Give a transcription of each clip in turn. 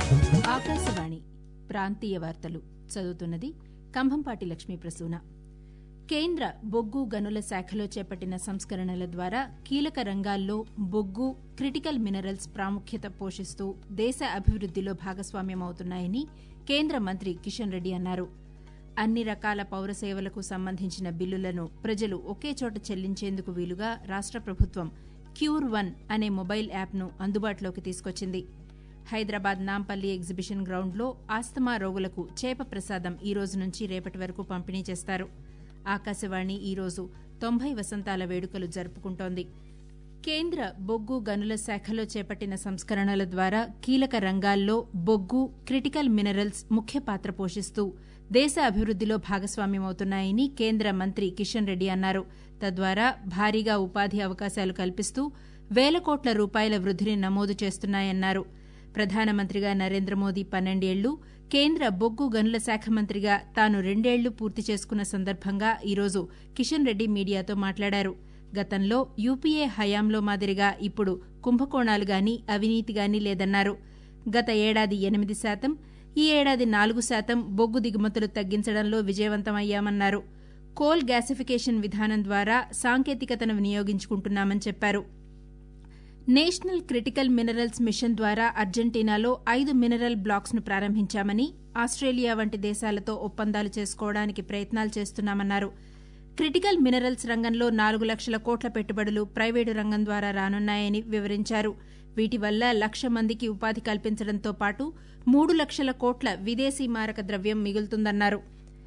ఆకాశవాణి ప్రాంతీయ వార్తలు చదువుతున్నది కంభంపాటి లక్ష్మీ ప్రసూన కేంద్ర బొగ్గు గనుల శాఖలో చేపట్టిన సంస్కరణల ద్వారా కీలక రంగాల్లో బొగ్గు క్రిటికల్ మినరల్స్ ప్రాముఖ్యత పోషిస్తూ దేశ అభివృద్దిలో భాగస్వామ్యమవుతున్నాయని కేంద్ర మంత్రి కిషన్ రెడ్డి అన్నారు అన్ని రకాల పౌర సేవలకు సంబంధించిన బిల్లులను ప్రజలు ఒకే చోట చెల్లించేందుకు వీలుగా రాష్ట ప్రభుత్వం క్యూర్ వన్ అనే మొబైల్ యాప్ను అందుబాటులోకి తీసుకొచ్చింది హైదరాబాద్ నాంపల్లి ఎగ్జిబిషన్ గ్రౌండ్లో ఆస్తమా రోగులకు చేప ప్రసాదం ఈ రోజు నుంచి రేపటి వరకు పంపిణీ చేస్తారు ఆకాశవాణి ఈ రోజు తొంభై వసంతాల వేడుకలు జరుపుకుంటోంది కేంద్ర బొగ్గు గనుల శాఖలో చేపట్టిన సంస్కరణల ద్వారా కీలక రంగాల్లో బొగ్గు క్రిటికల్ మినరల్స్ ముఖ్య పాత్ర పోషిస్తూ దేశ అభివృద్దిలో భాగస్వామ్యమవుతున్నాయని కేంద్ర మంత్రి కిషన్ రెడ్డి అన్నారు తద్వారా భారీగా ఉపాధి అవకాశాలు కల్పిస్తూ వేల కోట్ల రూపాయల వృద్దిని నమోదు చేస్తున్నాయన్నారు ప్రధానమంత్రిగా నరేంద్ర మోదీ పన్నెండేళ్లు కేంద్ర బొగ్గు గనుల శాఖ మంత్రిగా తాను రెండేళ్లు పూర్తి చేసుకున్న సందర్భంగా ఈరోజు కిషన్ రెడ్డి మీడియాతో మాట్లాడారు గతంలో యూపీఏ హయాంలో మాదిరిగా ఇప్పుడు కుంభకోణాలు గాని అవినీతి గాని లేదన్నారు గత ఏడాది ఎనిమిది శాతం ఈ ఏడాది నాలుగు శాతం బొగ్గు దిగుమతులు తగ్గించడంలో విజయవంతమయ్యామన్నారు కోల్ గ్యాసిఫికేషన్ విధానం ద్వారా సాంకేతికతను వినియోగించుకుంటున్నామని చెప్పారు నేషనల్ క్రిటికల్ మినరల్స్ మిషన్ ద్వారా అర్జెంటీనాలో ఐదు మినరల్ బ్లాక్స్ ను ప్రారంభించామని ఆస్ట్రేలియా వంటి దేశాలతో ఒప్పందాలు చేసుకోవడానికి ప్రయత్నాలు చేస్తున్నామన్నారు క్రిటికల్ మినరల్స్ రంగంలో నాలుగు లక్షల కోట్ల పెట్టుబడులు ప్రైవేటు రంగం ద్వారా రానున్నాయని వివరించారు వీటి వల్ల లక్ష మందికి ఉపాధి కల్పించడంతో పాటు మూడు లక్షల కోట్ల విదేశీ మారక ద్రవ్యం మిగులుతుందన్నారు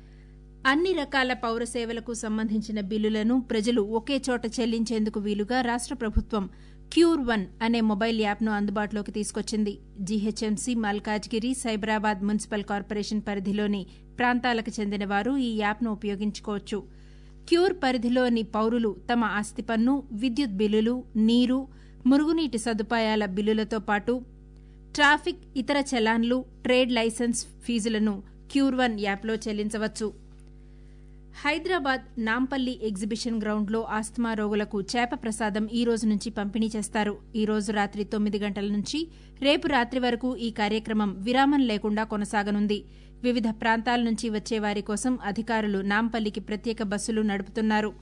అన్ని రకాల పౌర సేవలకు సంబంధించిన బిల్లులను ప్రజలు ఒకే చోట చెల్లించేందుకు వీలుగా రాష్ట ప్రభుత్వం క్యూర్ వన్ అనే మొబైల్ యాప్ను అందుబాటులోకి తీసుకొచ్చింది GHMC Malkajgiri Cyberabad municipal corporation పరిధిలోని ప్రాంతాలకు చెందిన వారు ఈ యాప్ను ఉపయోగించుకోవచ్చు క్యూర్ పరిధిలోని పౌరులు తమ ఆస్తి పన్ను విద్యుత్ బిల్లులు నీరు మురుగునీటి సదుపాయాల బిల్లులతో పాటు ట్రాఫిక్ ఇతర చలాన్లు ట్రేడ్ లైసెన్స్ ఫీజులను క్యూర్ వన్ యాప్లో చెల్లించవచ్చు హైదరాబాద్ నాంపల్లి ఎగ్జిబిషన్ గ్రౌండ్లో ఆస్తమా రోగులకు చేప ప్రసాదం ఈ రోజు నుంచి పంపిణీ చేస్తారు ఈ రోజు రాత్రి తొమ్మిది గంటల నుంచి రేపు రాత్రి వరకు ఈ కార్యక్రమం విరామం లేకుండా కొనసాగనుంది వివిధ ప్రాంతాల నుంచి వచ్చే వారి కోసం అధికారులు నాంపల్లికి ప్రత్యేక బస్సులు నడుపుతున్నారు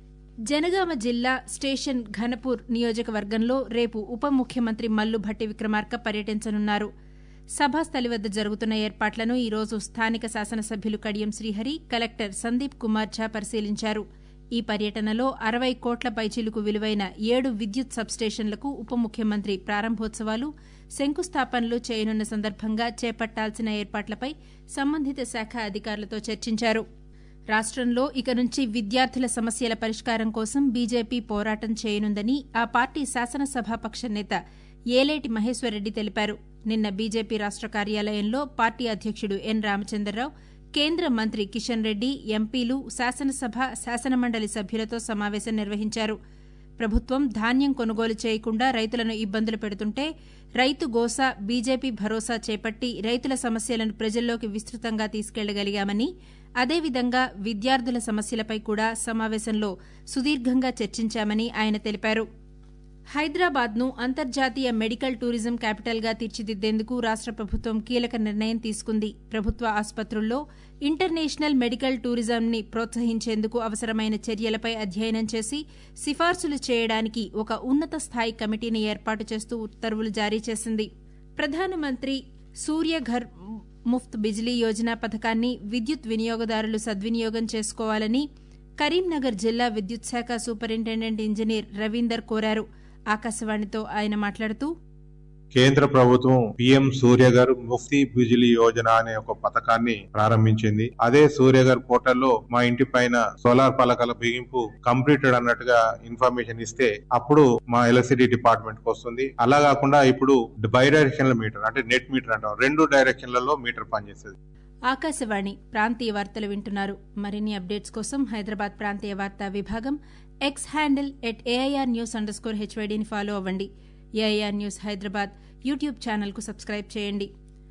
జనగామ జిల్లా స్టేషన్ ఘనపూర్ నియోజకవర్గంలో రేపు ఉప ముఖ్యమంత్రి మల్లు భట్టి విక్రమార్క పర్యటించనున్నారు సభాస్థలి వద్ద జరుగుతున్న ఏర్పాట్లను ఈ రోజు స్థానిక శాసనసభ్యులు కడియం శ్రీహరి కలెక్టర్ సందీప్ కుమార్ ఝా పరిశీలించారు ఈ పర్యటనలో అరవై కోట్ల పైచీలకు విలువైన ఏడు విద్యుత్ సబ్స్టేషన్లకు ఉప ముఖ్యమంత్రి ప్రారంభోత్సవాలు శంకుస్థాపనలు చేయనున్న సందర్భంగా చేపట్టాల్సిన ఏర్పాట్లపై సంబంధిత శాఖ అధికారులతో చర్చించారు రాష్టంలో ఇక నుంచి విద్యార్థుల సమస్యల పరిష్కారం కోసం బీజేపీ పోరాటం చేయనుందని ఆ పార్టీ శాసనసభాపక్ష నేత ఏలేటి మహేశ్వరరెడ్డి తెలిపారు నిన్న బీజేపీ రాష్ట కార్యాలయంలో పార్టీ అధ్యక్షుడు ఎన్ రామచంద్రరావు కేంద్ర మంత్రి కిషన్ రెడ్డి ఎంపీలు శాసనసభ శాసనమండలి సభ్యులతో సమావేశం నిర్వహించారు ప్రభుత్వం ధాన్యం కొనుగోలు చేయకుండా రైతులను ఇబ్బందులు పెడుతుంటే రైతు గోసా బీజేపీ భరోసా చేపట్టి రైతుల సమస్యలను ప్రజల్లోకి విస్తృతంగా తీసుకెళ్లగలిగామని అదేవిధంగా విద్యార్థుల సమస్యలపై కూడా సమావేశంలో సుదీర్ఘంగా చర్చించామని ఆయన తెలిపారు హైదరాబాద్ను అంతర్జాతీయ మెడికల్ టూరిజం క్యాపిటల్గా తీర్చిదిద్దేందుకు రాష్ట ప్రభుత్వం కీలక నిర్ణయం తీసుకుంది ప్రభుత్వ ఆసుపత్రుల్లో ఇంటర్నేషనల్ మెడికల్ టూరిజంని ప్రోత్సహించేందుకు అవసరమైన చర్యలపై అధ్యయనం చేసి సిఫార్సులు చేయడానికి ఒక ఉన్నత స్థాయి కమిటీని ఏర్పాటు చేస్తూ ఉత్తర్వులు జారీ చేసింది ప్రధానమంత్రి సూర్యఘర్ ముఫ్త్ బిజిలీ యోజన పథకాన్ని విద్యుత్ వినియోగదారులు సద్వినియోగం చేసుకోవాలని కరీంనగర్ జిల్లా విద్యుత్ శాఖ సూపరింటెండెంట్ ఇంజనీర్ రవీందర్ కోరారు ఆకాశవాణితో ఆయన మాట్లాడుతూ కేంద్ర ప్రభుత్వం పిఎం సూర్యగర్ ముఫ్తీ బిజిలీ యోజన అనే ఒక పథకాన్ని ప్రారంభించింది అదే సూర్యగర్ పోర్టల్లో మా ఇంటి పైన సోలార్ పలకల బిగింపు కంప్లీటెడ్ అన్నట్టుగా ఇన్ఫర్మేషన్ ఇస్తే అప్పుడు మా ఎలక్ట్రిసిటీ డిపార్ట్మెంట్ కి వస్తుంది అలా కాకుండా ఇప్పుడు బై డైరెక్షనల్ మీటర్ అంటే నెట్ మీటర్ అంటాం రెండు డైరెక్షన్లలో మీటర్ పనిచేస్తుంది ఆకాశవాణి ప్రాంతీయ వార్తలు వింటున్నారు మరిన్ని అప్డేట్స్ కోసం హైదరాబాద్ ప్రాంతీయ వార్తా విభాగం X handle at AIR news under score హెచ్వైడీని ఫాలో అవ్వండి ఏఐఆర్ న్యూస్ హైదరాబాద్ యూట్యూబ్ ఛానల్కు సబ్స్క్రైబ్ చేయండి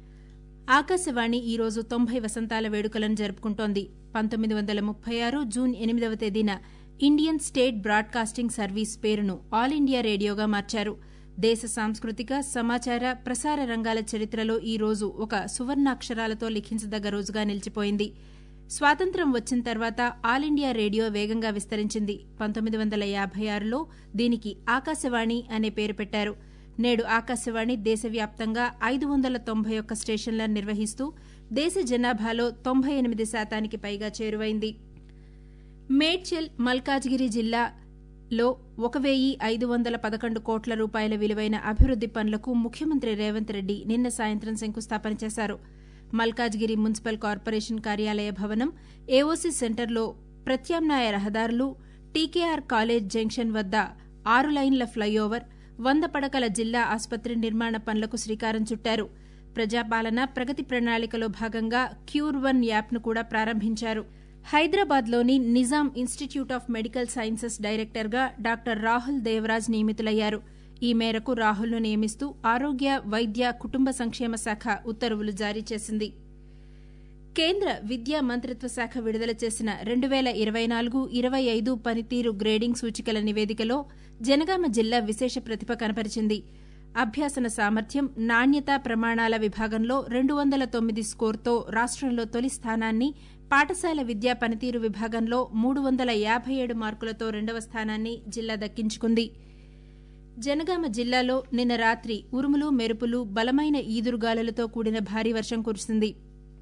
ఆకాశవాణి ఈ రోజు తొంభై వసంతాల వేడుకలను జరుపుకుంటోంది పంతొమ్మిది వందల ముప్పై ఆరు జూన్ ఎనిమిదవ తేదీన ఇండియన్ స్టేట్ బ్రాడ్కాస్టింగ్ సర్వీస్ పేరును ఆల్ ఇండియా రేడియోగా మార్చారు దేశ సాంస్కృతిక సమాచార ప్రసార రంగాల చరిత్రలో ఈ రోజు ఒక సువర్ణాక్షరాలతో లిఖించదగ్గ రోజుగా నిలిచిపోయింది స్వాతంత్ర్యం వచ్చిన తర్వాత ఆల్ ఇండియా రేడియో వేగంగా విస్తరించింది పంతొమ్మిది వందల యాభై ఆరులో దీనికి ఆకాశవాణి అనే పేరు పెట్టారు నేడు ఆకాశవాణి దేశవ్యాప్తంగా ఐదు వందల తొంభై ఒక్క స్టేషన్లను నిర్వహిస్తూ దేశ జనాభాలో తొంభై ఎనిమిది శాతానికి పైగా చేరువైంది మేడ్చల్ మల్కాజ్గిరి జిల్లాలో ఒక వెయ్యి ఐదు వందల పదకొండు కోట్ల రూపాయల విలువైన అభివృద్ది పనులకు ముఖ్యమంత్రి రేవంత్ రెడ్డి నిన్న సాయంత్రం శంకుస్థాపన చేశారు మల్కాజ్గిరి మున్సిపల్ కార్పొరేషన్ కార్యాలయ భవనం ఏఓసీ సెంటర్లో ప్రత్యామ్నాయ రహదారులు టీకేఆర్ కాలేజ్ జంక్షన్ వద్ద ఆరు లైన్ల ఫ్లైఓవర్ వంద పడకల జిల్లా ఆసుపత్రి నిర్మాణ పనులకు శ్రీకారం చుట్టారు ప్రజాపాలన ప్రగతి ప్రణాళికలో భాగంగా క్యూర్ వన్ యాప్ను కూడా ప్రారంభించారు హైదరాబాద్లోని Nizam institute of medical sciences డైరెక్టర్గా డాక్టర్ రాహుల్ దేవరాజ్ నియమితులయ్యారు ఈ మేరకు రాహుల్ను నియమిస్తూ ఆరోగ్య వైద్య కుటుంబ సంక్షేమ శాఖ ఉత్తర్వులు జారీ చేసింది కేంద్ర విద్యా మంత్రిత్వ శాఖ విడుదల చేసిన రెండు వేల ఇరవై నాలుగు ఇరవై ఐదు పనితీరు గ్రేడింగ్ సూచికల నివేదికలో జనగామ జిల్లా విశేష ప్రతిభ కనపరిచింది అభ్యాసన సామర్థ్యం నాణ్యతా ప్రమాణాల విభాగంలో రెండు వందల తొమ్మిది స్కోర్తో రాష్టంలో తొలి స్థానాన్ని పాఠశాల విద్యా పనితీరు విభాగంలో మూడు వందల యాభై ఏడు మార్కులతో రెండవ స్థానాన్ని జిల్లా దక్కించుకుంది జనగామ జిల్లాలో నిన్న రాత్రి ఉరుములు మెరుపులు బలమైన ఈదురుగాలులతో కూడిన భారీ వర్షం కురిసింది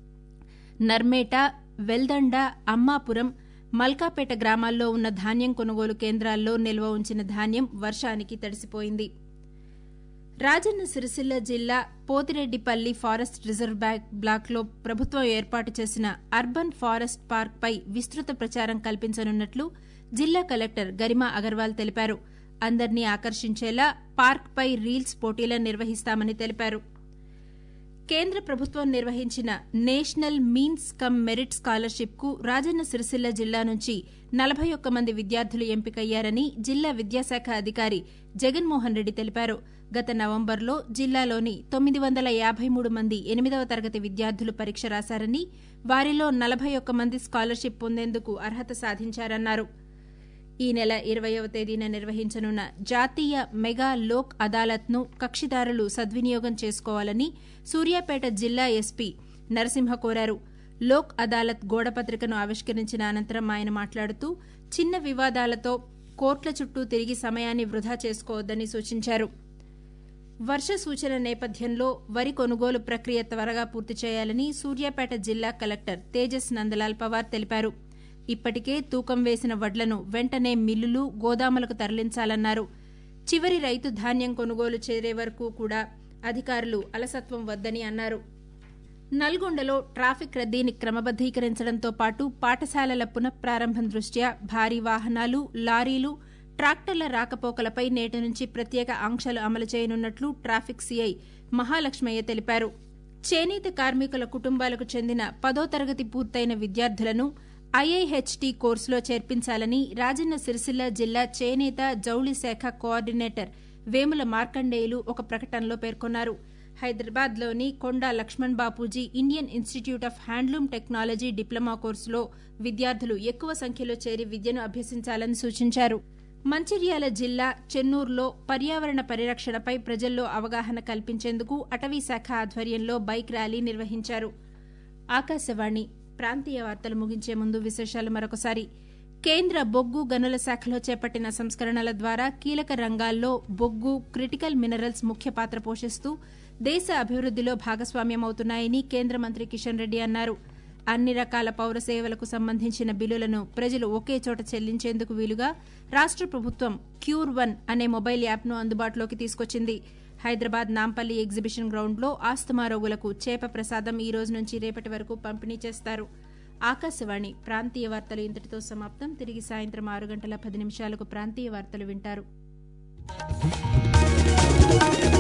నర్మేట వెల్దండ అమ్మాపురం మల్కాపేట గ్రామాల్లో ఉన్న ధాన్యం కొనుగోలు కేంద్రాల్లో నిల్వ ఉంచిన ధాన్యం వర్షానికి తడిసిపోయింది రాజన్న సిరిసిల్ల జిల్లా పోతిరెడ్డిపల్లి ఫారెస్ట్ రిజర్వ్ బ్లాక్లో ప్రభుత్వం ఏర్పాటు చేసిన అర్బన్ ఫారెస్ట్ పార్క్పై విస్తృత ప్రచారం కల్పించనున్నట్లు జిల్లా కలెక్టర్ గరిమా అగర్వాల్ తెలిపారు అందర్నీ ఆకర్షించేలా పార్క్పై రీల్స్ పోటీలను నిర్వహిస్తామని తెలిపారు కేంద్ర ప్రభుత్వం నిర్వహించిన national means cum merit scholarship కు రాజన్న సిరిసిల్ల జిల్లా నుంచి నలభై ఒక్క మంది విద్యార్థులు ఎంపికయ్యారని జిల్లా విద్యాశాఖ అధికారి జగన్మోహన్ రెడ్డి తెలిపారు గత నవంబర్లో జిల్లాలోని తొమ్మిది వందల యాభై మూడు మంది ఎనిమిదవ తరగతి విద్యార్థులు పరీక్ష రాశారని వారిలో నలభై ఒక్క మంది స్కాలర్షిప్ పొందేందుకు అర్హత సాధించారన్నారు ఈ నెల ఇరవయవ తేదీన నిర్వహించనున్న జాతీయ మెగా లోక్ అదాలత్ను కక్షిదారులు సద్వినియోగం చేసుకోవాలని సూర్యాపేట జిల్లా ఎస్పీ నరసింహ కోరారు లోక్ అదాలత్ గోడపత్రికను ఆవిష్కరించిన అనంతరం ఆయన మాట్లాడుతూ చిన్న వివాదాలతో కోర్టుల చుట్టూ తిరిగి సమయాన్ని వృధా చేసుకోవద్దని సూచించారు వర్ష సూచన నేపథ్యంలో వరి కొనుగోలు ప్రక్రియ త్వరగా పూర్తి చేయాలని సూర్యాపేట జిల్లా కలెక్టర్ తేజస్ నందలాల్ పవార్ తెలిపారు ఇప్పటికే తూకం వేసిన వడ్లను వెంటనే మిల్లులు గోదాములకు తరలించాలన్నారు చివరి రైతు ధాన్యం కొనుగోలు చేరే వరకు కూడా అధికారులు అలసత్వం వద్దని అన్నారు నల్గొండలో ట్రాఫిక్ రద్దీని క్రమబద్దీకరించడంతో పాటు పాఠశాలల పునఃప్రారంభం దృష్ట్యా భారీ వాహనాలు లారీలు ట్రాక్టర్ల రాకపోకలపై నేటి నుంచి ప్రత్యేక ఆంక్షలు అమలు చేయనున్నట్లు ట్రాఫిక్ సీఐ మహాలక్ష్మయ్య తెలిపారు చేనేత కార్మికుల కుటుంబాలకు చెందిన పదో తరగతి పూర్తయిన విద్యార్థులను ఐఐహెచ్టీ కోర్సులో చేర్పించాలని రాజన్న సిరిసిల్ల జిల్లా చేనేత జౌళి శాఖ కోఆర్డినేటర్ వేముల మార్కండేయులు ఒక ప్రకటనలో పేర్కొన్నారు హైదరాబాద్లోని Konda Laxman Bapuji Indian institute of handloom technology diploma కోర్సులో విద్యార్థులు ఎక్కువ సంఖ్యలో చేరి విద్యను అభ్యసించాలని సూచించారు మంచిర్యాల జిల్లా చెన్నూరులో పర్యావరణ పరిరక్షణపై ప్రజల్లో అవగాహన కల్పించేందుకు అటవీశాఖ ఆధ్వర్యంలో బైక్ ర్యాలీ నిర్వహించారు ఆకాశవాణి ప్రాంతీయ వార్తలు ముగించే ముందు విశేషాలు మరొకసారి కేంద్ర బొగ్గు గనుల శాఖలో చేపట్టిన సంస్కరణల ద్వారా కీలక రంగాల్లో బొగ్గు క్రిటికల్ మినరల్స్ ముఖ్య పాత్ర పోషిస్తూ దేశ అభివృద్దిలో భాగస్వామ్యమవుతున్నాయని కేంద్ర మంత్రి కిషన్ రెడ్డి అన్నారు అన్ని రకాల పౌర సేవలకు సంబంధించిన బిల్లులను ప్రజలు ఒకే చోట చెల్లించేందుకు వీలుగా రాష్ట ప్రభుత్వం క్యూర్ వన్ అనే మొబైల్ యాప్ను అందుబాటులోకి తీసుకొచ్చింది హైదరాబాద్ నాంపల్లి ఎగ్జిబిషన్ గ్రౌండ్లో ఆస్తమా రోగులకు చేప ప్రసాదం ఈ రోజు నుంచి రేపటి వరకు పంపిణీ చేస్తారు ఆకాశవాణి ప్రాంతీయ వార్తలు ఇంతటితో సమాప్తం తిరిగి సాయంత్రం ఆరు గంటల పది నిమిషాలకు ప్రాంతీయ వార్తలు వింటారు